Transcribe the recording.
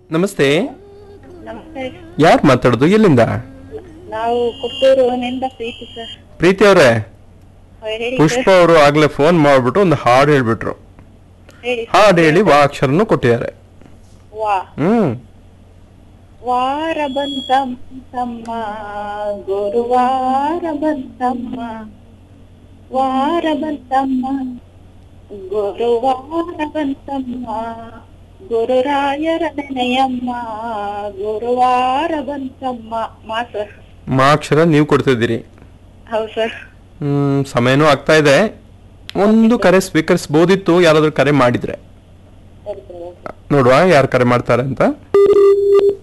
ನಮಸ್ತೆ ನಮಸ್ತೆ ಯಾರು ಮಾತಾಡೋದು ಎಲ್ಲಿಂದ ನಾವು ಕೊಟ್ಟೂರುನಿಂದ ಪ್ರೀತಿ ಸರ್ ಪ್ರೀತಿ ಅವರೇ ಹೇಳಿ ಪುಷ್ಪ ಅವರು ಆಗ್ಲೇ ಫೋನ್ ಮಾಡ್ಬಿಟ್ಟು ಒಂದು ಹಾಡು ಹೇಳ್ಬಿಟ್ರು ಹೇಳಿ ಹಾಡು ಹೇಳಿ ವಾ ಅಕ್ಷರನು ಕೊಟ್ಟಿದ್ದಾರೆ ವಾ ಹ್ಮ್ ವಾರ ಬಂತಮ್ಮ ಗುರುವಾರ ಬಂತಮ್ಮ ವಾರ ಬಂತಮ್ಮ ಗುರುವಾರ ಬಂತಮ್ಮ ಗುರುರಾಯರ ನೆನೆಯಮ್ಮ ಗುರುವಾರ ಬಂತಮ್ಮ ಮಾ ಸರ್ ಮಾ ಅಕ್ಷರ ನೀವು ಕೊಡ್ತಿದ್ದೀರಿ ಹೌದು ಸರ್ ಹ್ಮ್ ಸಮಯನೂ ಆಗ್ತಾ ಇದೆ ಒಂದು ಕರೆ ಸ್ವೀಕರಿಸಬಹುದಿತ್ತು ಯಾರಾದ್ರೂ ಕರೆ ಮಾಡಿದ್ರೆ ಸರಿ ಸರ್ ನೋಡುವ ಯಾರು ಕರೆ ಮಾಡ್ತಾರೆ ಅಂತ